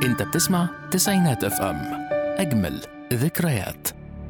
انت بتسمع تسعينات اف ام اجمل ذكريات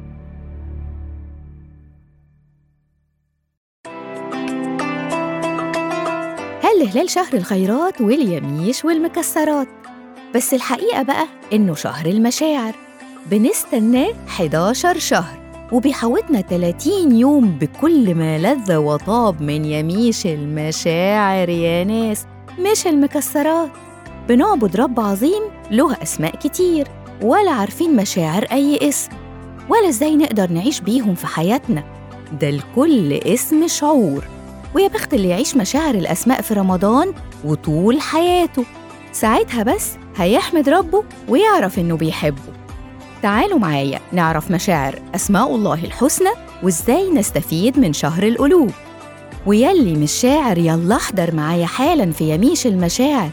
هل هلال شهر الخيرات واليميش والمكسرات بس الحقيقة بقى إنه شهر المشاعر بنستناه 11 شهر وبيحوطنا 30 يوم بكل ما لذ وطاب من يميش المشاعر يا ناس مش المكسرات بنعبد رب عظيم له أسماء كتير ولا عارفين مشاعر أي اسم ولا إزاي نقدر نعيش بيهم في حياتنا ده لكل اسم شعور ويا بخت اللي يعيش مشاعر الأسماء في رمضان وطول حياته ساعتها بس هيحمد ربه ويعرف إنه بيحبه تعالوا معايا نعرف مشاعر أسماء الله الحسنى وإزاي نستفيد من شهر القلوب ويلي مش شاعر يلا احضر معايا حالا في يميش المشاعر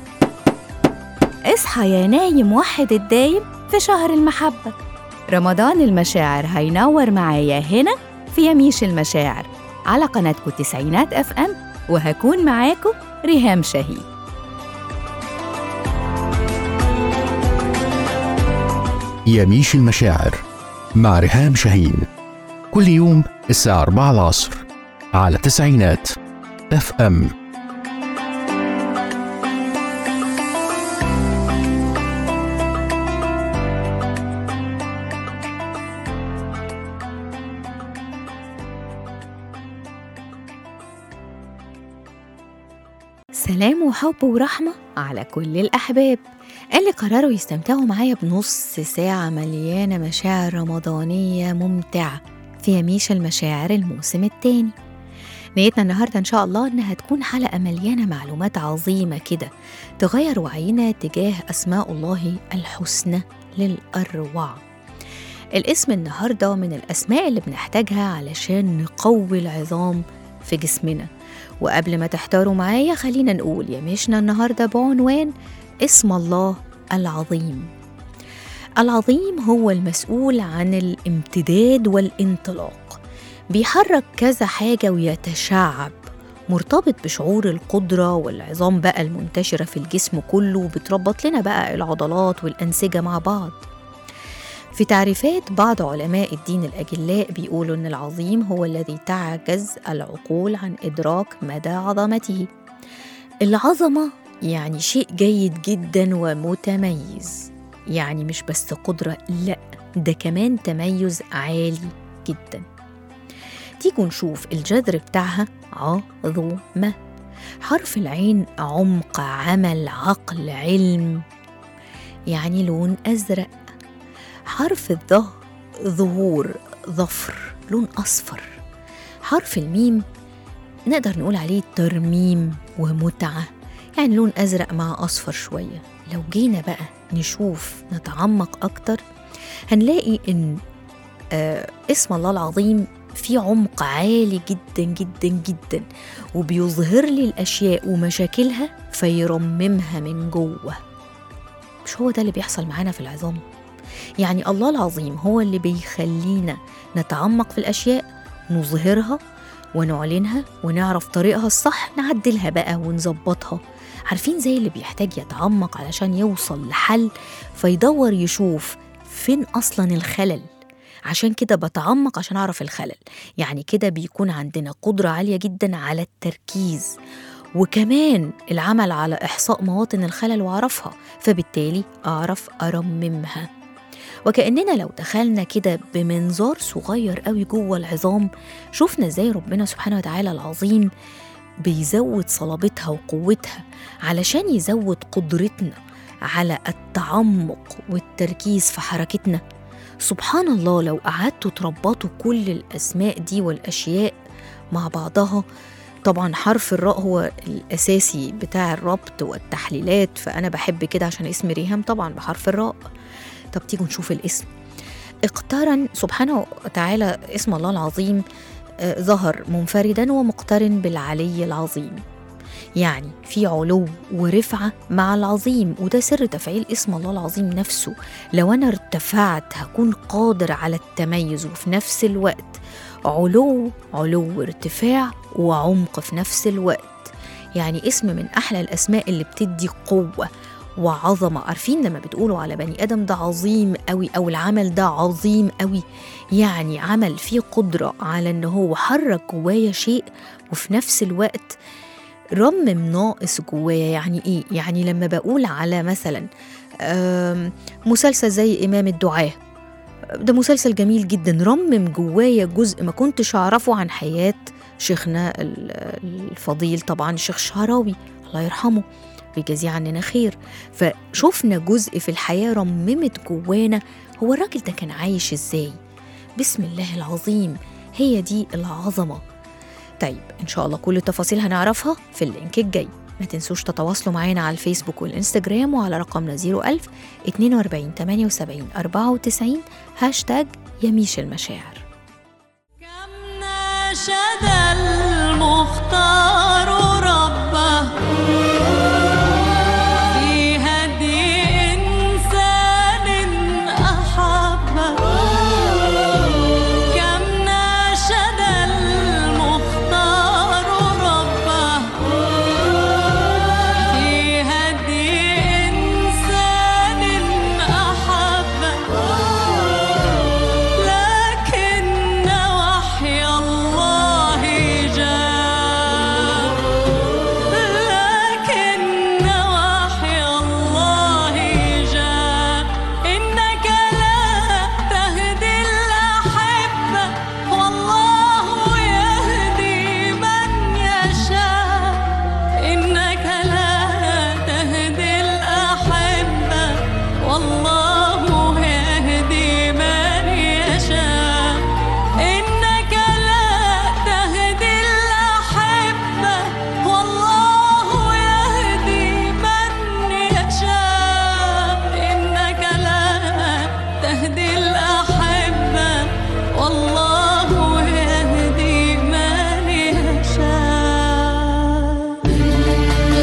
اصحى يا نايم وحد الدايم في شهر المحبة رمضان المشاعر هينور معايا هنا في يميش المشاعر على قناتكم تسعينات اف ام وهكون معاكم ريهام شهيد يميش المشاعر مع ريهام شاهين كل يوم الساعة 4 العصر على تسعينات اف ام سلام وحب ورحمة على كل الأحباب اللي قرروا يستمتعوا معايا بنص ساعة مليانة مشاعر رمضانية ممتعة في يميش المشاعر الموسم التاني نيتنا النهاردة إن شاء الله إنها تكون حلقة مليانة معلومات عظيمة كده تغير وعينا تجاه أسماء الله الحسنى للأروع الاسم النهاردة من الأسماء اللي بنحتاجها علشان نقوي العظام في جسمنا وقبل ما تحتاروا معايا خلينا نقول يمشنا النهاردة بعنوان اسم الله العظيم العظيم هو المسؤول عن الامتداد والانطلاق بيحرك كذا حاجة ويتشعب مرتبط بشعور القدرة والعظام بقى المنتشرة في الجسم كله وبتربط لنا بقى العضلات والأنسجة مع بعض في تعريفات بعض علماء الدين الأجلاء بيقولوا إن العظيم هو الذي تعجز العقول عن إدراك مدى عظمته العظمة يعني شيء جيد جدا ومتميز يعني مش بس قدرة لأ ده كمان تميز عالي جدا تيجوا نشوف الجذر بتاعها عظمة حرف العين عمق عمل عقل علم يعني لون أزرق حرف الظه ظهور ظفر لون أصفر حرف الميم نقدر نقول عليه ترميم ومتعة يعني لون أزرق مع أصفر شوية لو جينا بقى نشوف نتعمق أكتر هنلاقي إن آه اسم الله العظيم في عمق عالي جدا جدا جدا وبيظهر لي الأشياء ومشاكلها فيرممها من جوه مش هو ده اللي بيحصل معانا في العظام يعني الله العظيم هو اللي بيخلينا نتعمق في الأشياء نظهرها ونعلنها ونعرف طريقها الصح نعدلها بقى ونظبطها عارفين زي اللي بيحتاج يتعمق علشان يوصل لحل فيدور يشوف فين أصلا الخلل عشان كده بتعمق عشان أعرف الخلل يعني كده بيكون عندنا قدرة عالية جدا على التركيز وكمان العمل على إحصاء مواطن الخلل وأعرفها فبالتالي أعرف أرممها وكأننا لو دخلنا كده بمنظار صغير قوي جوه العظام شفنا ازاي ربنا سبحانه وتعالى العظيم بيزود صلابتها وقوتها علشان يزود قدرتنا على التعمق والتركيز في حركتنا سبحان الله لو قعدتوا تربطوا كل الأسماء دي والأشياء مع بعضها طبعا حرف الراء هو الأساسي بتاع الربط والتحليلات فأنا بحب كده عشان اسم ريهام طبعا بحرف الراء طب تيجوا نشوف الاسم اقترن سبحانه وتعالى اسم الله العظيم آه، ظهر منفردا ومقترن بالعلي العظيم يعني في علو ورفعة مع العظيم وده سر تفعيل اسم الله العظيم نفسه لو أنا ارتفعت هكون قادر على التميز وفي نفس الوقت علو علو ارتفاع وعمق في نفس الوقت يعني اسم من أحلى الأسماء اللي بتدي قوة وعظمة عارفين لما بتقولوا على بني آدم ده عظيم قوي أو العمل ده عظيم قوي يعني عمل فيه قدرة على إن هو حرك جوايا شيء وفي نفس الوقت رمم ناقص جوايا يعني إيه؟ يعني لما بقول على مثلا آم، مسلسل زي إمام الدعاة ده مسلسل جميل جدا رمم جوايا جزء ما كنتش أعرفه عن حياة شيخنا ال- الفضيل طبعا الشيخ شعراوي الله يرحمه ويجازيه عننا خير فشفنا جزء في الحياة رممت جوانا هو الراجل ده كان عايش ازاي بسم الله العظيم هي دي العظمة طيب إن شاء الله كل التفاصيل هنعرفها في اللينك الجاي ما تنسوش تتواصلوا معانا على الفيسبوك والإنستجرام وعلى رقمنا 01000 42 78 94 هاشتاج يميش المشاعر كم ناشد المختار ربه في هدي إنسان أحبه كم ناشد المختار ربه في هدي إنسان أحبه لكن وحي الله جاء لكن وحي الله جاء إنك لا تهدي الأحبة والله يهدي من يشاء إنك لا تهدي الأحبة والله يهدي من يشاء إنك لا تهدي الأحبة والله يهدي من يشاء إنك لا تهدي الأحبة والله يهدي من يشاء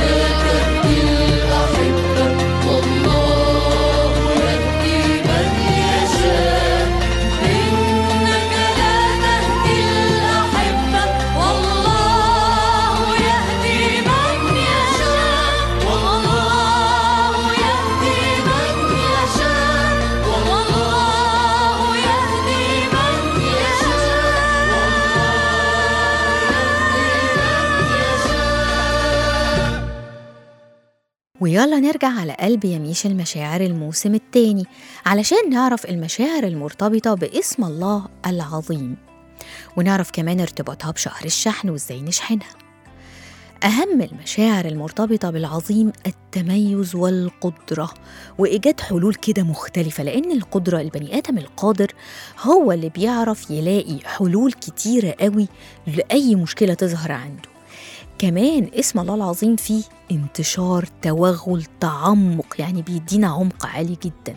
إنك لا تهدي الأحبة والله يهدي من يشاء والله يهدي من يشاء والله يهدي من يشاء ويلا نرجع على قلب يميش المشاعر الموسم الثاني علشان نعرف المشاعر المرتبطة باسم الله العظيم ونعرف كمان ارتباطها بشهر الشحن وازاي نشحنها أهم المشاعر المرتبطة بالعظيم التميز والقدرة وإيجاد حلول كده مختلفة لأن القدرة البني آدم القادر هو اللي بيعرف يلاقي حلول كتيرة قوي لأي مشكلة تظهر عنده كمان اسم الله العظيم فيه انتشار توغل تعمق يعني بيدينا عمق عالي جدا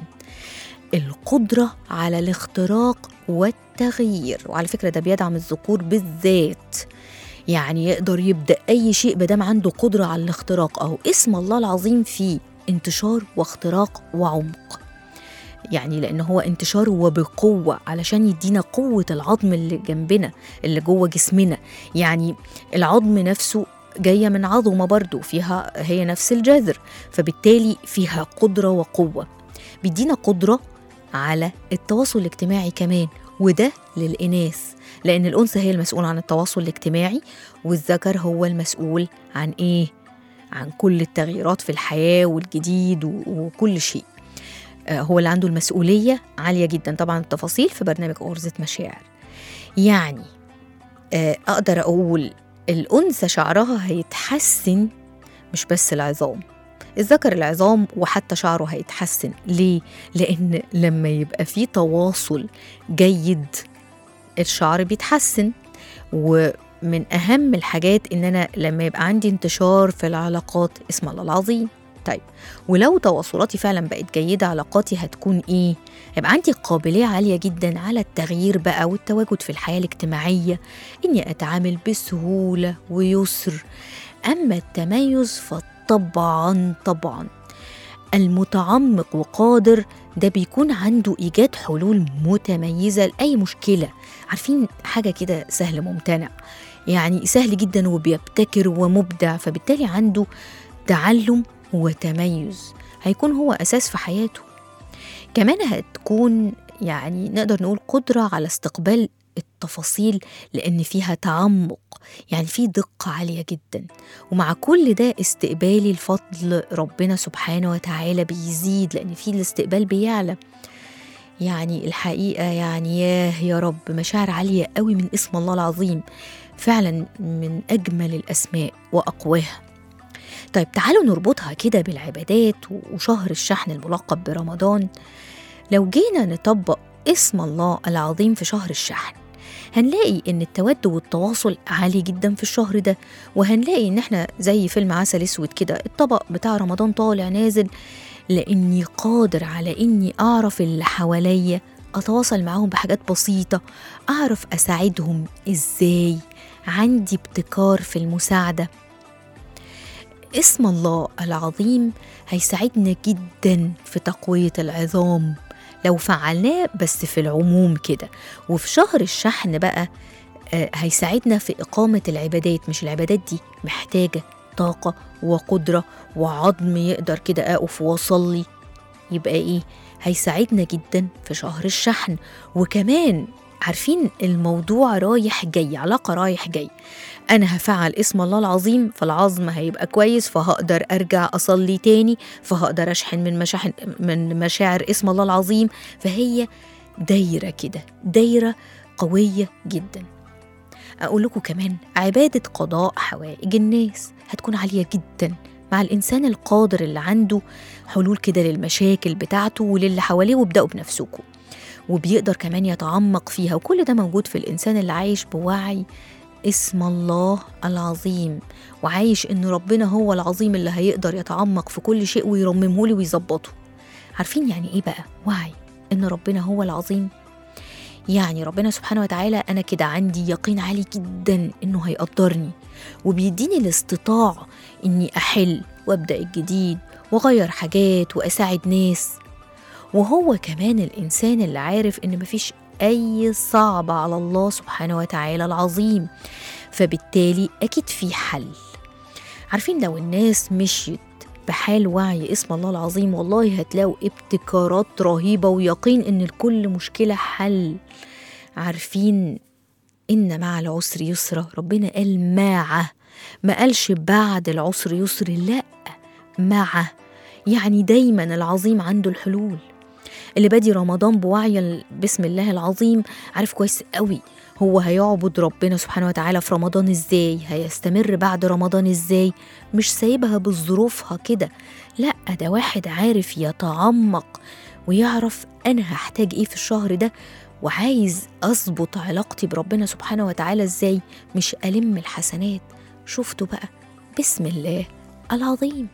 القدرة على الاختراق والتغيير وعلى فكرة ده بيدعم الذكور بالذات يعني يقدر يبدأ أي شيء مادام عنده قدرة على الاختراق أو اسم الله العظيم فيه انتشار واختراق وعمق يعني لأن هو انتشار وبقوة علشان يدينا قوة العظم اللي جنبنا اللي جوه جسمنا يعني العظم نفسه جاية من عظمة برضو فيها هي نفس الجذر فبالتالي فيها قدرة وقوة بيدينا قدرة على التواصل الاجتماعي كمان وده للإناث لأن الأنثى هي المسؤولة عن التواصل الاجتماعي والذكر هو المسؤول عن إيه؟ عن كل التغييرات في الحياة والجديد و- وكل شيء آه، هو اللي عنده المسؤولية عالية جدا طبعا التفاصيل في برنامج غرزة مشاعر يعني آه، أقدر أقول الأنثى شعرها هيتحسن مش بس العظام الذكر العظام وحتى شعره هيتحسن ليه؟ لأن لما يبقى في تواصل جيد الشعر بيتحسن ومن أهم الحاجات إن أنا لما يبقى عندي انتشار في العلاقات اسم الله العظيم طيب ولو تواصلاتي فعلا بقت جيدة علاقاتي هتكون إيه؟ هيبقى عندي قابلية عالية جدا على التغيير بقى والتواجد في الحياة الاجتماعية إني أتعامل بسهولة ويسر أما التميز فطبعا طبعا المتعمق وقادر ده بيكون عنده إيجاد حلول متميزة لأي مشكلة عارفين حاجة كده سهل ممتنع يعني سهل جدا وبيبتكر ومبدع فبالتالي عنده تعلم وتميز هيكون هو أساس في حياته كمان هتكون يعني نقدر نقول قدرة على استقبال التفاصيل لأن فيها تعمق يعني في دقة عالية جدا ومع كل ده استقبالي الفضل ربنا سبحانه وتعالى بيزيد لأن في الاستقبال بيعلى يعني الحقيقة يعني ياه يا رب مشاعر عالية قوي من اسم الله العظيم فعلا من أجمل الأسماء وأقواها طيب تعالوا نربطها كده بالعبادات وشهر الشحن الملقب برمضان لو جينا نطبق اسم الله العظيم في شهر الشحن هنلاقي ان التود والتواصل عالي جدا في الشهر ده وهنلاقي ان احنا زي فيلم عسل اسود كده الطبق بتاع رمضان طالع نازل لاني قادر على اني اعرف اللي حواليا اتواصل معاهم بحاجات بسيطه اعرف اساعدهم ازاي عندي ابتكار في المساعده اسم الله العظيم هيساعدنا جدا في تقويه العظام لو فعلناه بس في العموم كده وفي شهر الشحن بقى آه، هيساعدنا في إقامة العبادات مش العبادات دي محتاجة طاقة وقدرة وعظم يقدر كده أقف وأصلي يبقى إيه هيساعدنا جدا في شهر الشحن وكمان عارفين الموضوع رايح جاي علاقة رايح جاي أنا هفعل اسم الله العظيم فالعظم هيبقى كويس فهقدر أرجع أصلي تاني فهقدر أشحن من مشاحن من مشاعر اسم الله العظيم فهي دايرة كده دايرة قوية جدا أقول لكم كمان عبادة قضاء حوائج الناس هتكون عالية جدا مع الإنسان القادر اللي عنده حلول كده للمشاكل بتاعته وللي حواليه وابدأوا بنفسكم وبيقدر كمان يتعمق فيها وكل ده موجود في الإنسان اللي عايش بوعي اسم الله العظيم وعايش إن ربنا هو العظيم اللي هيقدر يتعمق في كل شيء ويرممه لي ويظبطه عارفين يعني إيه بقى وعي إن ربنا هو العظيم يعني ربنا سبحانه وتعالى أنا كده عندي يقين عالي جدا إنه هيقدرني وبيديني الاستطاعة إني أحل وأبدأ الجديد وأغير حاجات وأساعد ناس وهو كمان الإنسان اللي عارف إن مفيش أي صعب على الله سبحانه وتعالى العظيم فبالتالي أكيد في حل عارفين لو الناس مشيت بحال وعي اسم الله العظيم والله هتلاقوا ابتكارات رهيبة ويقين إن لكل مشكلة حل عارفين إن مع العسر يسرا ربنا قال معه ما قالش بعد العسر يسر لأ معه يعني دايما العظيم عنده الحلول اللي بادي رمضان بوعي ال- بسم الله العظيم عارف كويس قوي هو هيعبد ربنا سبحانه وتعالى في رمضان ازاي هيستمر بعد رمضان ازاي مش سايبها بظروفها كده لا ده واحد عارف يتعمق ويعرف انا هحتاج ايه في الشهر ده وعايز اظبط علاقتي بربنا سبحانه وتعالى ازاي مش الم الحسنات شفتوا بقى بسم الله العظيم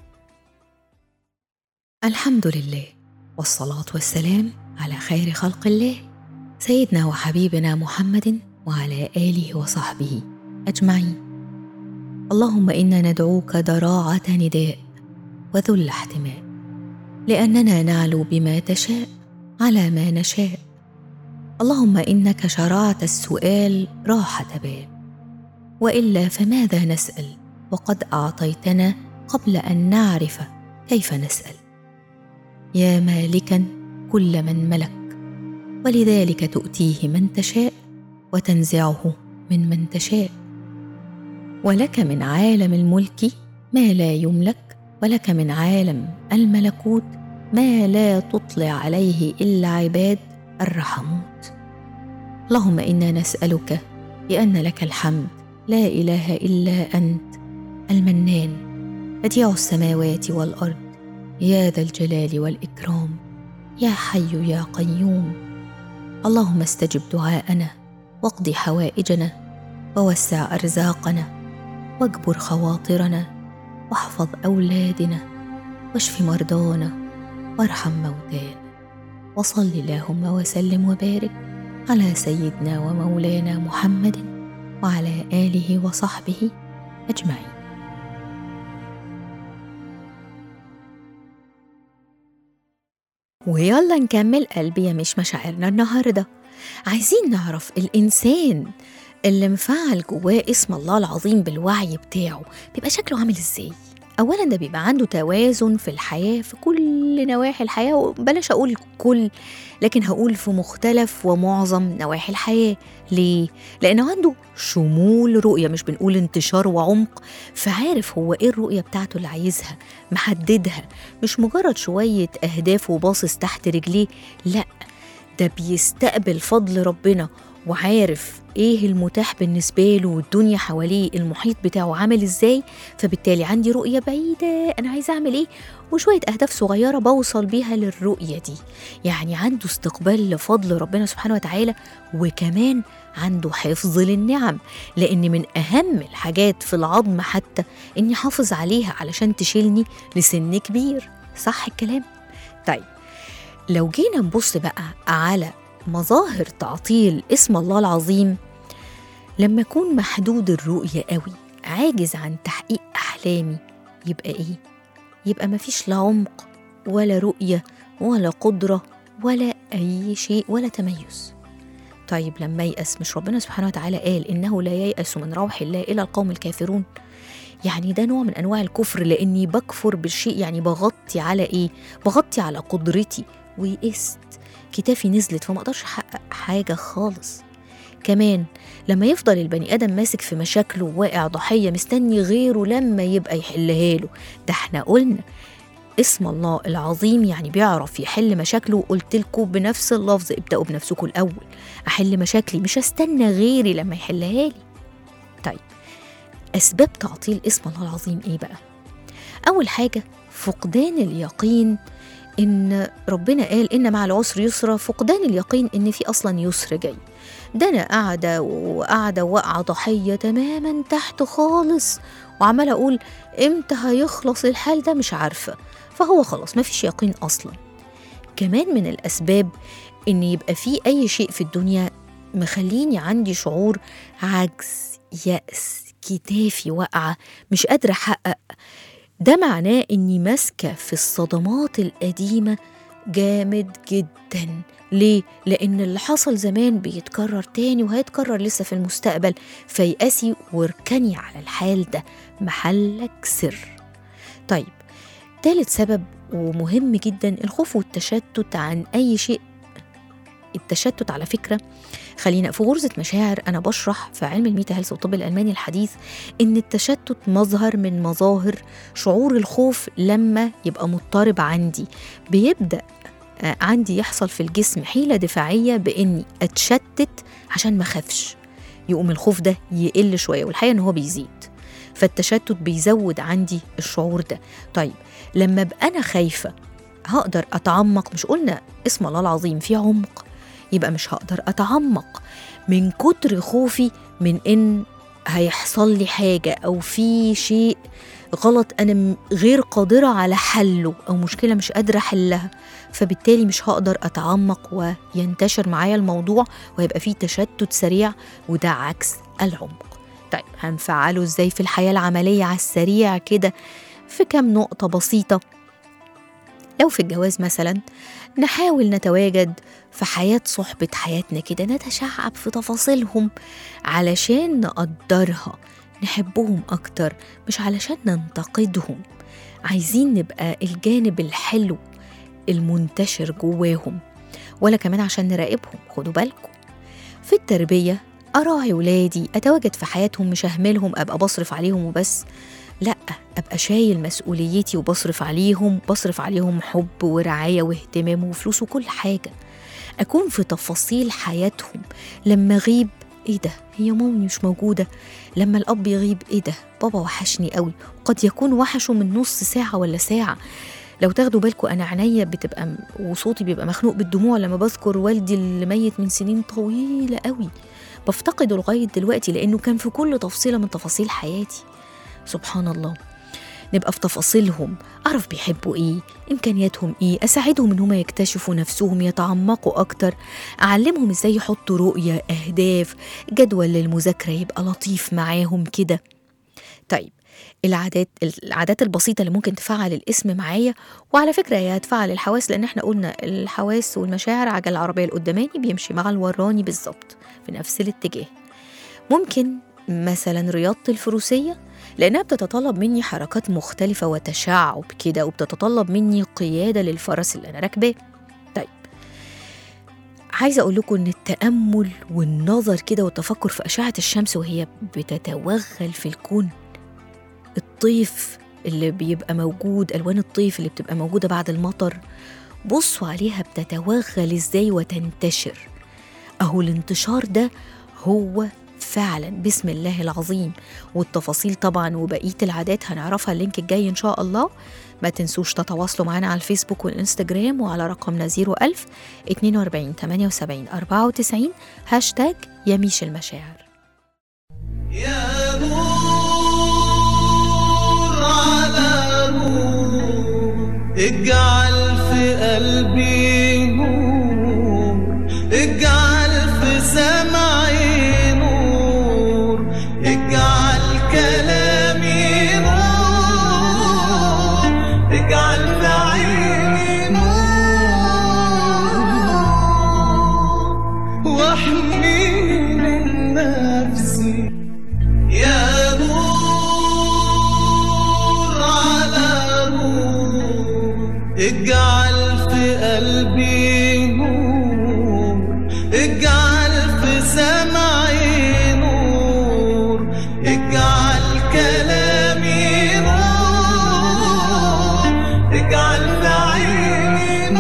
الحمد لله والصلاة والسلام على خير خلق الله سيدنا وحبيبنا محمد وعلى آله وصحبه أجمعين اللهم إنا ندعوك ضراعة نداء وذل احتماء لأننا نعلو بما تشاء على ما نشاء اللهم إنك شرعت السؤال راحة بال وإلا فماذا نسأل وقد أعطيتنا قبل أن نعرف كيف نسأل يا مالكا كل من ملك ولذلك تؤتيه من تشاء وتنزعه من من تشاء ولك من عالم الملك ما لا يملك ولك من عالم الملكوت ما لا تطلع عليه الا عباد الرحموت اللهم انا نسالك بان لك الحمد لا اله الا انت المنان بديع السماوات والارض يا ذا الجلال والاكرام يا حي يا قيوم اللهم استجب دعاءنا واقض حوائجنا ووسع ارزاقنا واجبر خواطرنا واحفظ اولادنا واشف مرضانا وارحم موتانا وصل اللهم وسلم وبارك على سيدنا ومولانا محمد وعلى اله وصحبه اجمعين ويلا نكمل قلبي يا مش مشاعرنا النهارده عايزين نعرف الانسان اللي مفعل جواه اسم الله العظيم بالوعي بتاعه بيبقى شكله عامل ازاي أولا ده بيبقى عنده توازن في الحياة في كل نواحي الحياة وبلاش أقول كل لكن هقول في مختلف ومعظم نواحي الحياة ليه؟ لأنه عنده شمول رؤية مش بنقول انتشار وعمق فعارف هو إيه الرؤية بتاعته اللي عايزها محددها مش مجرد شوية أهداف وباصص تحت رجليه لأ ده بيستقبل فضل ربنا وعارف ايه المتاح بالنسبة له والدنيا حواليه المحيط بتاعه عامل ازاي فبالتالي عندي رؤية بعيدة انا عايزة اعمل ايه وشوية اهداف صغيرة بوصل بيها للرؤية دي يعني عنده استقبال لفضل ربنا سبحانه وتعالى وكمان عنده حفظ للنعم لان من اهم الحاجات في العظم حتى اني حافظ عليها علشان تشيلني لسن كبير صح الكلام طيب لو جينا نبص بقى على مظاهر تعطيل اسم الله العظيم لما أكون محدود الرؤية قوي عاجز عن تحقيق أحلامي يبقى إيه؟ يبقى مفيش لا عمق ولا رؤية ولا قدرة ولا أي شيء ولا تميز طيب لما يأس مش ربنا سبحانه وتعالى قال إنه لا ييأس من روح الله إلا القوم الكافرون يعني ده نوع من أنواع الكفر لأني بكفر بالشيء يعني بغطي على إيه؟ بغطي على قدرتي ويئست كتافي نزلت فما اقدرش احقق حاجه خالص كمان لما يفضل البني ادم ماسك في مشاكله وواقع ضحيه مستني غيره لما يبقى يحلها له ده احنا قلنا اسم الله العظيم يعني بيعرف يحل مشاكله قلت لكم بنفس اللفظ ابدأوا بنفسكم الأول أحل مشاكلي مش هستنى غيري لما يحلها لي طيب أسباب تعطيل اسم الله العظيم إيه بقى؟ أول حاجة فقدان اليقين إن ربنا قال إن مع العسر يسرا فقدان اليقين إن في أصلا يسر جاي ده أنا قاعدة وقاعدة واقعة ضحية تماما تحت خالص وعمالة أقول إمتى هيخلص الحال ده مش عارفة فهو خلاص مفيش يقين أصلا كمان من الأسباب إن يبقى في أي شيء في الدنيا مخليني عندي شعور عجز يأس كتافي واقعة مش قادرة أحقق ده معناه إني ماسكة في الصدمات القديمة جامد جدا ليه؟ لأن اللي حصل زمان بيتكرر تاني وهيتكرر لسه في المستقبل فيأسي واركني على الحال ده محلك سر طيب تالت سبب ومهم جدا الخوف والتشتت عن أي شيء التشتت على فكرة خلينا في غرزة مشاعر أنا بشرح في علم الميتا هيلث والطب الألماني الحديث إن التشتت مظهر من مظاهر شعور الخوف لما يبقى مضطرب عندي بيبدأ آه، عندي يحصل في الجسم حيلة دفاعية بإني أتشتت عشان ما أخافش يقوم الخوف ده يقل شوية والحقيقة إن هو بيزيد فالتشتت بيزود عندي الشعور ده طيب لما أبقى أنا خايفة هقدر أتعمق مش قلنا اسم الله العظيم فيه عمق يبقى مش هقدر أتعمق من كتر خوفي من إن هيحصل لي حاجة أو في شيء غلط أنا م- غير قادرة على حله أو مشكلة مش قادرة أحلها فبالتالي مش هقدر أتعمق وينتشر معايا الموضوع ويبقى فيه تشتت سريع وده عكس العمق طيب هنفعله إزاي في الحياة العملية على السريع كده في كام نقطة بسيطة لو في الجواز مثلا نحاول نتواجد في حياة صحبة حياتنا كده نتشعب في تفاصيلهم علشان نقدرها نحبهم أكتر مش علشان ننتقدهم عايزين نبقى الجانب الحلو المنتشر جواهم ولا كمان عشان نراقبهم خدوا بالكم في التربية أراعي ولادي أتواجد في حياتهم مش أهملهم أبقى بصرف عليهم وبس لأ أبقى شايل مسؤوليتي وبصرف عليهم بصرف عليهم حب ورعاية واهتمام وفلوس وكل حاجة أكون في تفاصيل حياتهم لما أغيب إيه ده هي مامي مش موجودة لما الأب يغيب إيه ده بابا وحشني قوي قد يكون وحشه من نص ساعة ولا ساعة لو تاخدوا بالكم أنا عينيا بتبقى م- وصوتي بيبقى مخنوق بالدموع لما بذكر والدي اللي ميت من سنين طويلة قوي بفتقده لغاية دلوقتي لأنه كان في كل تفصيلة من تفاصيل حياتي سبحان الله نبقى في تفاصيلهم أعرف بيحبوا إيه إمكانياتهم إيه أساعدهم إن هم يكتشفوا نفسهم يتعمقوا أكتر أعلمهم إزاي يحطوا رؤية أهداف جدول للمذاكرة يبقى لطيف معاهم كده طيب العادات العادات البسيطة اللي ممكن تفعل الاسم معايا وعلى فكرة هي هتفعل الحواس لأن احنا قلنا الحواس والمشاعر عجل العربية القداماني بيمشي مع الوراني بالظبط في نفس الاتجاه ممكن مثلا رياضة الفروسية لأنها بتتطلب مني حركات مختلفة وتشعب كده وبتتطلب مني قيادة للفرس اللي أنا راكباه طيب عايزة أقول لكم إن التأمل والنظر كده والتفكر في أشعة الشمس وهي بتتوغل في الكون الطيف اللي بيبقى موجود ألوان الطيف اللي بتبقى موجودة بعد المطر بصوا عليها بتتوغل إزاي وتنتشر أهو الانتشار ده هو فعلا بسم الله العظيم والتفاصيل طبعا وبقية العادات هنعرفها اللينك الجاي إن شاء الله ما تنسوش تتواصلوا معنا على الفيسبوك والإنستجرام وعلى رقمنا 01000 42 78 94 هاشتاج يميش المشاعر يا نور على نور اجعل في قلبي نور اجعل في سمعي نور اجعل كلامي نور اجعل في عيني نور واحميني من نفسي يا نور على نور اجعل في قلبي نور اجعل في سمعي نور اجعل كلامي نور اجعل في عيني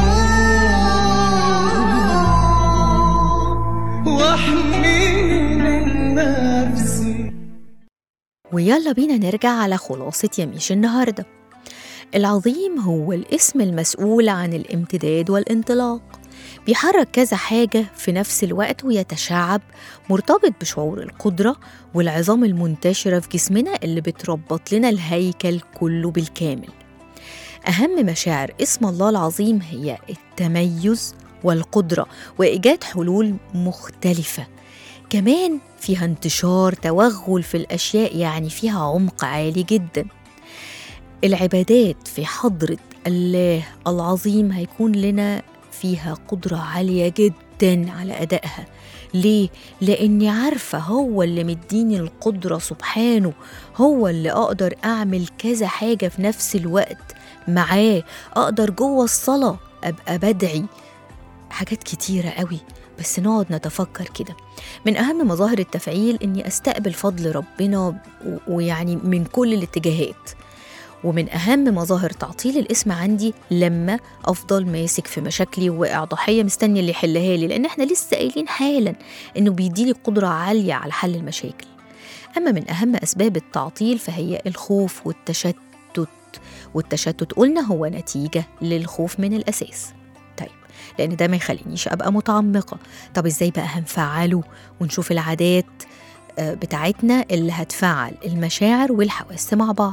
نور واحميني من نفسي ويلا بينا نرجع على خلاصة يميش النهاردة العظيم هو الاسم المسؤول عن الامتداد والانطلاق بيحرك كذا حاجة في نفس الوقت ويتشعب مرتبط بشعور القدرة والعظام المنتشرة في جسمنا اللي بتربط لنا الهيكل كله بالكامل أهم مشاعر اسم الله العظيم هي التميز والقدرة وإيجاد حلول مختلفة كمان فيها انتشار توغل في الأشياء يعني فيها عمق عالي جدا العبادات في حضرة الله العظيم هيكون لنا فيها قدرة عالية جدا على أدائها ليه؟ لأني عارفة هو اللي مديني القدرة سبحانه هو اللي أقدر أعمل كذا حاجة في نفس الوقت معاه أقدر جوه الصلاة أبقى بدعي حاجات كتيرة قوي بس نقعد نتفكر كده من أهم مظاهر التفعيل إني أستقبل فضل ربنا و- ويعني من كل الاتجاهات ومن أهم مظاهر تعطيل الاسم عندي لما أفضل ماسك في مشاكلي وواقع ضحية مستني اللي يحلها لي لأن إحنا لسه قايلين حالا إنه بيديلي قدرة عالية على حل المشاكل أما من أهم أسباب التعطيل فهي الخوف والتشتت والتشتت قلنا هو نتيجة للخوف من الأساس طيب لأن ده ما يخلينيش أبقى متعمقة طب إزاي بقى هنفعله ونشوف العادات آه، بتاعتنا اللي هتفعل المشاعر والحواس مع بعض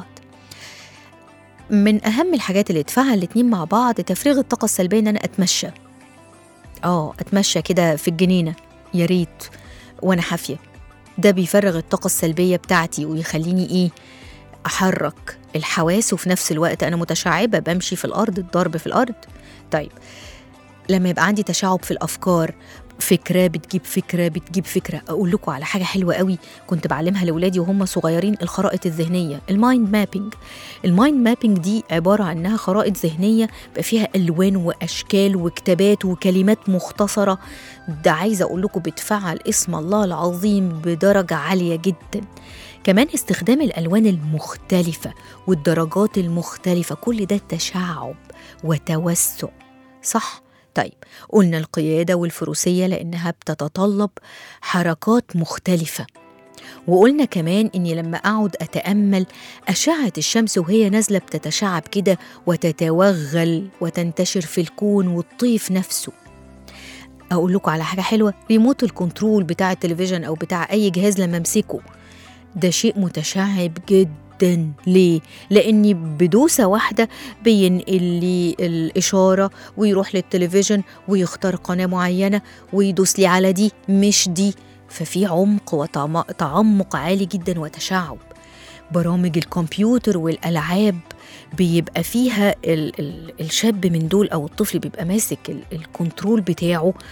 من أهم الحاجات اللي تفعل الاتنين مع بعض تفريغ الطاقة السلبية إن أنا أتمشى آه أتمشى كده في الجنينة يا ريت وأنا حافية ده بيفرغ الطاقة السلبية بتاعتي ويخليني إيه أحرك الحواس وفي نفس الوقت أنا متشعبة بمشي في الأرض الضرب في الأرض طيب لما يبقى عندي تشعب في الافكار فكره بتجيب فكره بتجيب فكره اقول لكم على حاجه حلوه قوي كنت بعلمها لاولادي وهم صغيرين الخرائط الذهنيه المايند مابينج المايند مابينج دي عباره عن انها خرائط ذهنيه بقى فيها الوان واشكال وكتابات وكلمات مختصره ده عايزه اقول لكم بتفعل اسم الله العظيم بدرجه عاليه جدا كمان استخدام الالوان المختلفه والدرجات المختلفه كل ده تشعب وتوسع صح طيب قلنا القيادة والفروسية لأنها بتتطلب حركات مختلفة وقلنا كمان إني لما أقعد أتأمل أشعة الشمس وهي نازلة بتتشعب كده وتتوغل وتنتشر في الكون والطيف نفسه أقول لكم على حاجة حلوة ريموت الكنترول بتاع التلفزيون أو بتاع أي جهاز لما أمسكه ده شيء متشعب جدا ليه؟ لأني بدوسة واحدة بينقل لي الإشارة ويروح للتلفزيون ويختار قناة معينة ويدوس لي على دي مش دي ففي عمق وتعمق عالي جدا وتشعب برامج الكمبيوتر والألعاب بيبقى فيها ال ال الشاب من دول أو الطفل بيبقى ماسك ال الكنترول بتاعه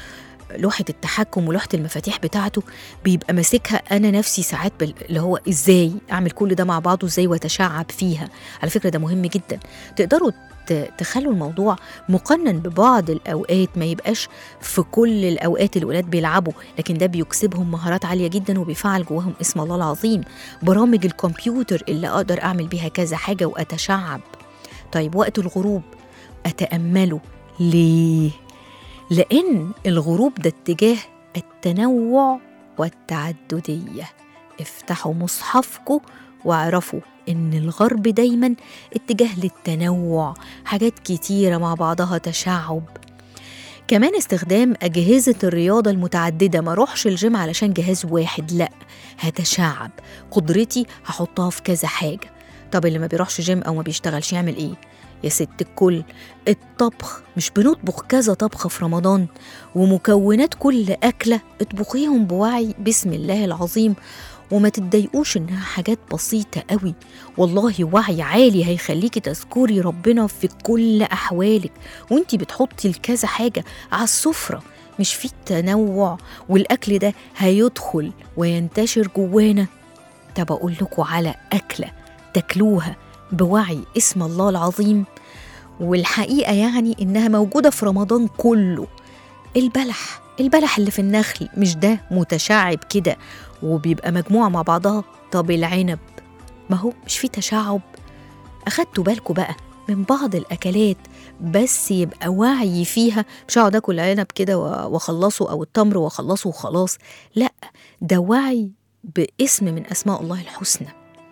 لوحة التحكم ولوحة المفاتيح بتاعته بيبقى ماسكها أنا نفسي ساعات بال... اللي هو إزاي أعمل كل ده مع بعضه إزاي وأتشعب فيها على فكرة ده مهم جدا تقدروا ت- تخلوا الموضوع مقنن ببعض الأوقات ما يبقاش في كل الأوقات الولاد بيلعبوا لكن ده بيكسبهم مهارات عالية جدا وبيفعل جواهم اسم الله العظيم برامج الكمبيوتر اللي أقدر أعمل بيها كذا حاجة وأتشعب طيب وقت الغروب أتأمله ليه؟ لأن الغروب ده اتجاه التنوع والتعددية افتحوا مصحفكم واعرفوا إن الغرب دايما اتجاه للتنوع حاجات كتيرة مع بعضها تشعب كمان استخدام أجهزة الرياضة المتعددة ما روحش الجيم علشان جهاز واحد لأ هتشعب قدرتي هحطها في كذا حاجة طب اللي ما بيروحش جيم أو ما بيشتغلش يعمل إيه؟ يا ست الكل الطبخ مش بنطبخ كذا طبخة في رمضان ومكونات كل أكلة اطبخيهم بوعي بسم الله العظيم وما تتضايقوش إنها حاجات بسيطة قوي والله وعي عالي هيخليكي تذكري ربنا في كل أحوالك وانتي بتحطي الكذا حاجة على السفرة مش في التنوع والأكل ده هيدخل وينتشر جوانا طب أقول لكم على أكلة تاكلوها بوعي اسم الله العظيم والحقيقة يعني إنها موجودة في رمضان كله البلح البلح اللي في النخل مش ده متشعب كده وبيبقى مجموعة مع بعضها طب العنب ما هو مش في تشعب أخدتوا بالكوا بقى من بعض الأكلات بس يبقى وعي فيها مش هقعد آكل عنب كده و- وأخلصه أو التمر وأخلصه وخلاص لأ ده وعي باسم من أسماء الله الحسنى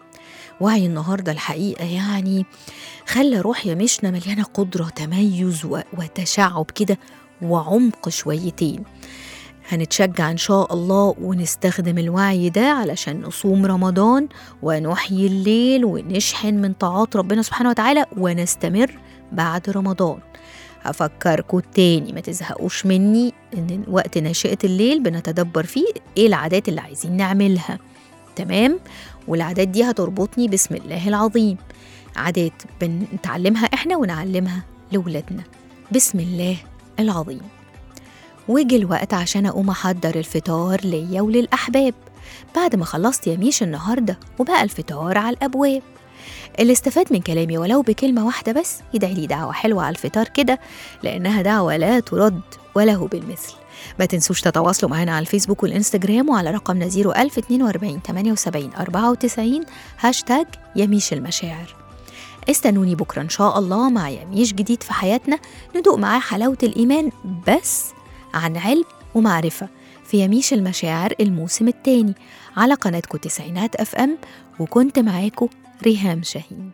وعي النهاردة الحقيقة يعني خلى روح يمشنا مليانة قدرة تميز و- وتشعب كده وعمق شويتين هنتشجع إن شاء الله ونستخدم الوعي ده علشان نصوم رمضان ونحيي الليل ونشحن من طاعات ربنا سبحانه وتعالى ونستمر بعد رمضان هفكركوا تاني ما تزهقوش مني ان وقت ناشئة الليل بنتدبر فيه ايه العادات اللي عايزين نعملها تمام والعادات دي هتربطني بسم الله العظيم عادات بنتعلمها احنا ونعلمها لولادنا بسم الله العظيم وجي الوقت عشان أقوم أحضر الفطار ليا وللأحباب بعد ما خلصت يا ميش النهاردة وبقى الفطار على الأبواب اللي استفاد من كلامي ولو بكلمة واحدة بس يدعي لي دعوة حلوة على الفطار كده لأنها دعوة لا ترد وله بالمثل ما تنسوش تتواصلوا معنا على الفيسبوك والإنستجرام وعلى رقمنا 01042 78 94 هاشتاج يميش المشاعر استنوني بكرة إن شاء الله مع يميش جديد في حياتنا ندوق معاه حلاوة الإيمان بس عن علم ومعرفة في يميش المشاعر الموسم الثاني على قناتكم تسعينات أف أم وكنت معاكم ريهام شاهين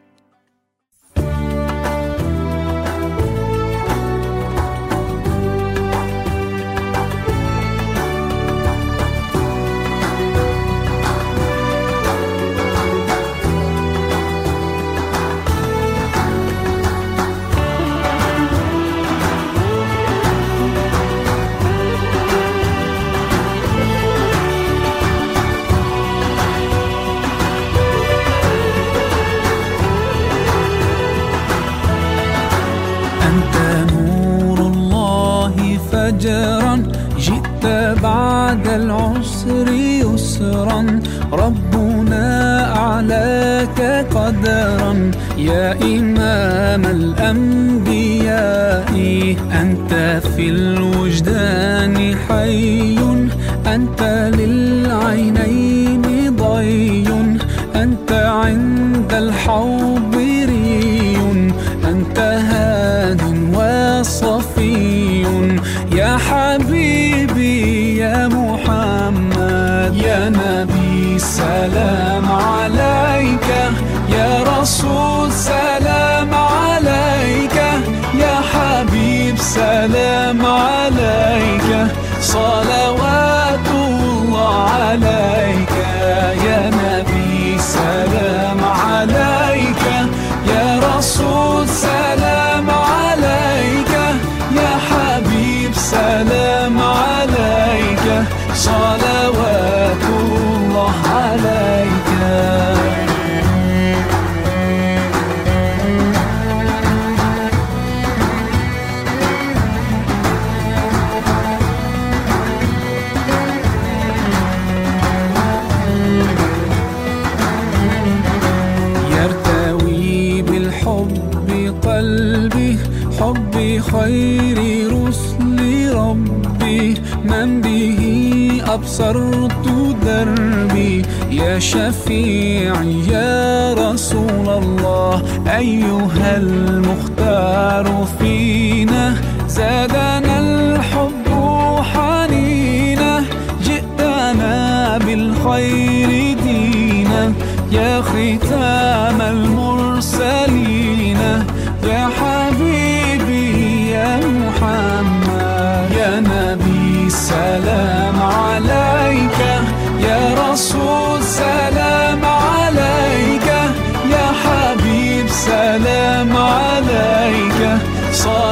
أنت نور الله فجرا جئت بعد العسر يسرا ربنا أعلاك قدرا يا إمام الأنبياء أنت في الوجدان حي أنت للعينين ضي أنت عند الحوض ري أنت هاد وصفي يا حبيبي يا محمد يا نبي سلام عليك يا رسول سلام عليك يا حبيب سلام عليك صلوات الله عليك يا نبي سلام عليك يا رسول سلام عليك يا حبيب سلام عليك صلوات الله عليك قلبي حبي خير رسل ربي من به أبصرت دربي يا شفيعي يا رسول الله أيها المختار فينا زادنا الحب حنينا جئتنا بالخير دينا يا ختام المرسلين يا حبيبي يا محمد يا نبي سلام عليك يا رسول سلام عليك يا حبيب سلام عليك صلى